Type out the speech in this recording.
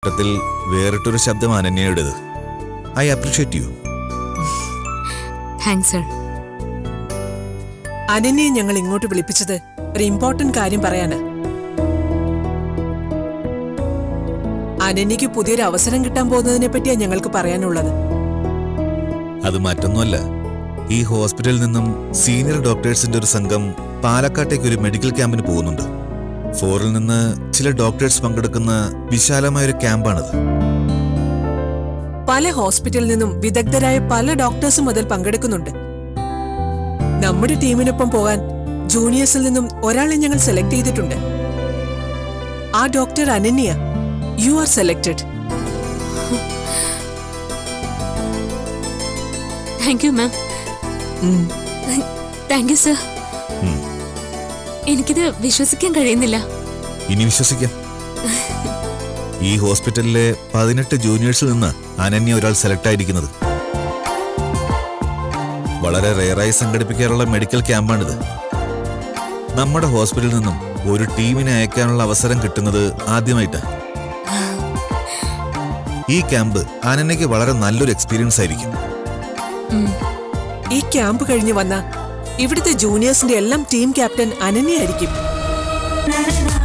കൂട്ടത്തിൽ വേറിട്ടൊരു ശബ്ദം അനന്യയുടേത് I appreciate you thanks sir അനന്യെ ഞങ്ങൾ ഇങ്ങോട്ട് വിളിപ്പിച്ചത് ഒരു ഇമ്പോർട്ടന്റ് കാര്യം പറയാനാ അനന്യക്ക് പുതിയൊരു അവസരം കിട്ടാൻ പോകുന്നതിനെ പറ്റിയാ ഞങ്ങൾക്ക് പറയാനുള്ളത് അത് മറ്റൊന്നുമല്ല ഈ ഹോസ്പിറ്റലിൽ നിന്നും സീനിയർ ഡോക്ടേഴ്സിന്റെ ഒരു സംഘം പാലക്കാട്ടേക്ക് ഒരു മെഡിക്കൽ ക്യാമ്പിന് പോകുന്നുണ്ട് ഫോറിൽ നിന്ന് ചില ഡോക്ടേഴ്സ് പങ്കെടുക്കുന്ന വിശാലമായ ഒരു ക്യാമ്പാണിത് പല ഹോസ്പിറ്റലിൽ നിന്നും വിദഗ്ധരായ പല ഡോക്ടേഴ്സും അതിൽ പങ്കെടുക്കുന്നുണ്ട് നമ്മുടെ ടീമിനൊപ്പം പോകാൻ ജൂനിയേഴ്സിൽ നിന്നും ഒരാളെ ഞങ്ങൾ സെലക്ട് ചെയ്തിട്ടുണ്ട് ആ doctor Ananya you are selected thank you ma'am thank you sir ഉം. എനിക്കിത് വിശ്വസിക്കാൻ കഴിയുന്നില്ല ഇനി വിശ്വസിക്കാം ഈ ഹോസ്പിറ്റലിലെ പതിനെട്ട് ജൂനിയേഴ്സിൽ നിന്ന് അനന്യ ഒരാൾ സെലക്ട് ആയിരിക്കുന്നത് വളരെ റെയറായി സംഘടിപ്പിക്കാറുള്ള മെഡിക്കൽ ക്യാമ്പാണിത് നമ്മുടെ ഹോസ്പിറ്റലിൽ നിന്നും ഒരു ടീമിനെ അയക്കാനുള്ള അവസരം കിട്ടുന്നത് ആദ്യമായിട്ടാണ് ഈ ക്യാമ്പ് അനന്യയ്ക്ക് വളരെ നല്ലൊരു എക്സ്പീരിയൻസ് ആയിരിക്കും ഈ ക്യാമ്പ് കഴിഞ്ഞ് വന്ന ഇവിടുത്തെ ജൂനിയേഴ്സിന്റെ എല്ലാം ടീം ക്യാപ്റ്റൻ അനന്യായിരിക്കും